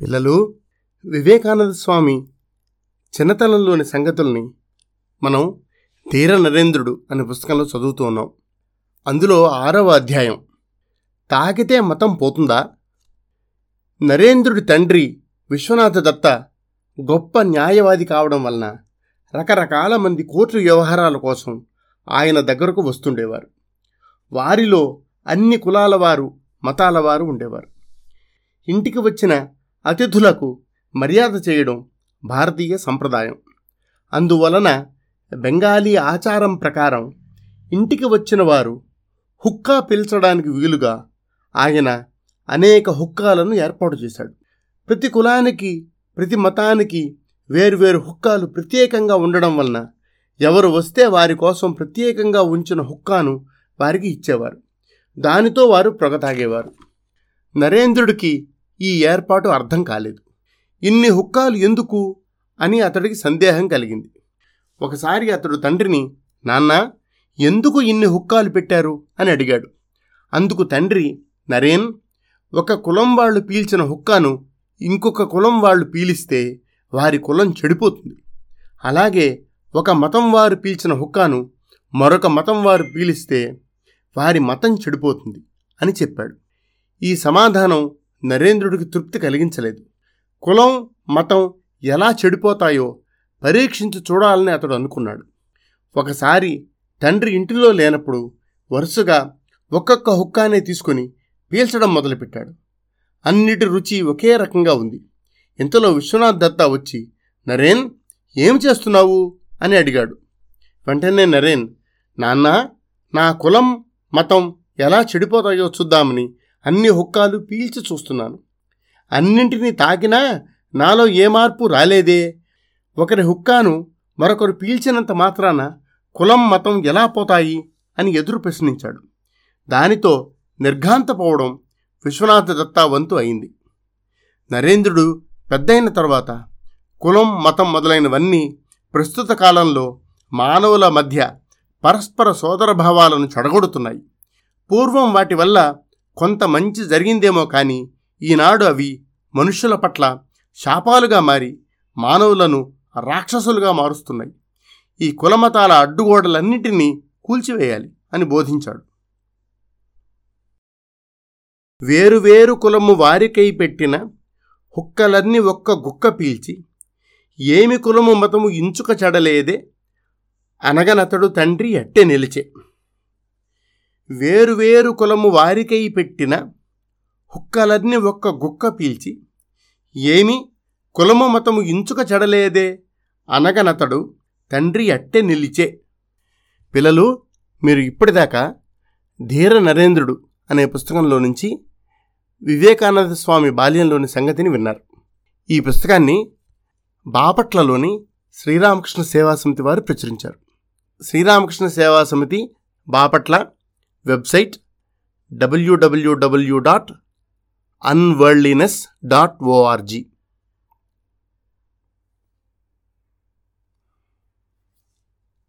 పిల్లలు వివేకానంద స్వామి చిన్నతనంలోని సంగతుల్ని మనం తీర నరేంద్రుడు అనే పుస్తకంలో చదువుతూ ఉన్నాం అందులో ఆరవ అధ్యాయం తాకితే మతం పోతుందా నరేంద్రుడి తండ్రి విశ్వనాథ దత్త గొప్ప న్యాయవాది కావడం వలన రకరకాల మంది కోర్టు వ్యవహారాల కోసం ఆయన దగ్గరకు వస్తుండేవారు వారిలో అన్ని కులాల వారు మతాల వారు ఉండేవారు ఇంటికి వచ్చిన అతిథులకు మర్యాద చేయడం భారతీయ సంప్రదాయం అందువలన బెంగాలీ ఆచారం ప్రకారం ఇంటికి వచ్చిన వారు హుక్కా పీల్చడానికి వీలుగా ఆయన అనేక హుక్కాలను ఏర్పాటు చేశాడు ప్రతి కులానికి ప్రతి మతానికి వేరువేరు హుక్కాలు ప్రత్యేకంగా ఉండడం వలన ఎవరు వస్తే వారి కోసం ప్రత్యేకంగా ఉంచిన హుక్కాను వారికి ఇచ్చేవారు దానితో వారు పొగ తాగేవారు నరేంద్రుడికి ఈ ఏర్పాటు అర్థం కాలేదు ఇన్ని హుక్కాలు ఎందుకు అని అతడికి సందేహం కలిగింది ఒకసారి అతడు తండ్రిని నాన్న ఎందుకు ఇన్ని హుక్కాలు పెట్టారు అని అడిగాడు అందుకు తండ్రి నరేన్ ఒక కులం వాళ్ళు పీల్చిన హుక్కాను ఇంకొక కులం వాళ్ళు పీలిస్తే వారి కులం చెడిపోతుంది అలాగే ఒక మతం వారు పీల్చిన హుక్కాను మరొక మతం వారు పీలిస్తే వారి మతం చెడిపోతుంది అని చెప్పాడు ఈ సమాధానం నరేంద్రుడికి తృప్తి కలిగించలేదు కులం మతం ఎలా చెడిపోతాయో పరీక్షించి చూడాలని అతడు అనుకున్నాడు ఒకసారి తండ్రి ఇంటిలో లేనప్పుడు వరుసగా ఒక్కొక్క హుక్కానే తీసుకుని పీల్చడం మొదలుపెట్టాడు అన్నిటి రుచి ఒకే రకంగా ఉంది ఇంతలో విశ్వనాథ్ దత్తా వచ్చి నరేన్ ఏం చేస్తున్నావు అని అడిగాడు వెంటనే నరేన్ నాన్న నా కులం మతం ఎలా చెడిపోతాయో చూద్దామని అన్ని హుక్కాలు పీల్చి చూస్తున్నాను అన్నింటినీ తాకినా నాలో ఏ మార్పు రాలేదే ఒకరి హుక్కాను మరొకరు పీల్చినంత మాత్రాన కులం మతం ఎలా పోతాయి అని ఎదురు ప్రశ్నించాడు దానితో నిర్ఘాంతపోవడం విశ్వనాథ దత్తా వంతు అయింది నరేంద్రుడు పెద్దయిన తర్వాత కులం మతం మొదలైనవన్నీ ప్రస్తుత కాలంలో మానవుల మధ్య పరస్పర సోదరభావాలను చెడగొడుతున్నాయి పూర్వం వాటి వల్ల కొంత మంచి జరిగిందేమో కానీ ఈనాడు అవి మనుషుల పట్ల శాపాలుగా మారి మానవులను రాక్షసులుగా మారుస్తున్నాయి ఈ కులమతాల అడ్డుగోడలన్నింటినీ కూల్చివేయాలి అని బోధించాడు వేరువేరు కులము వారికై పెట్టిన హుక్కలన్నీ ఒక్క గుక్క పీల్చి ఏమి కులము మతము ఇంచుక చెడలేదే అనగనతడు తండ్రి అట్టె నిలిచే వేరువేరు కులము వారికై పెట్టిన హుక్కలన్నీ ఒక్క గుక్క పీల్చి ఏమి కులము మతము ఇంచుక చెడలేదే అనగనతడు తండ్రి అట్టె నిలిచే పిల్లలు మీరు ఇప్పటిదాకా ధీర నరేంద్రుడు అనే పుస్తకంలో నుంచి వివేకానంద స్వామి బాల్యంలోని సంగతిని విన్నారు ఈ పుస్తకాన్ని బాపట్లలోని శ్రీరామకృష్ణ సేవా సమితి వారు ప్రచురించారు శ్రీరామకృష్ణ సేవా సమితి బాపట్ల వెబ్సైట్ డబ్ల్యూడబ్ల్యూడబ్ల్యూ డాట్ అన్వర్లీనెస్ డాట్ ఓఆర్జీ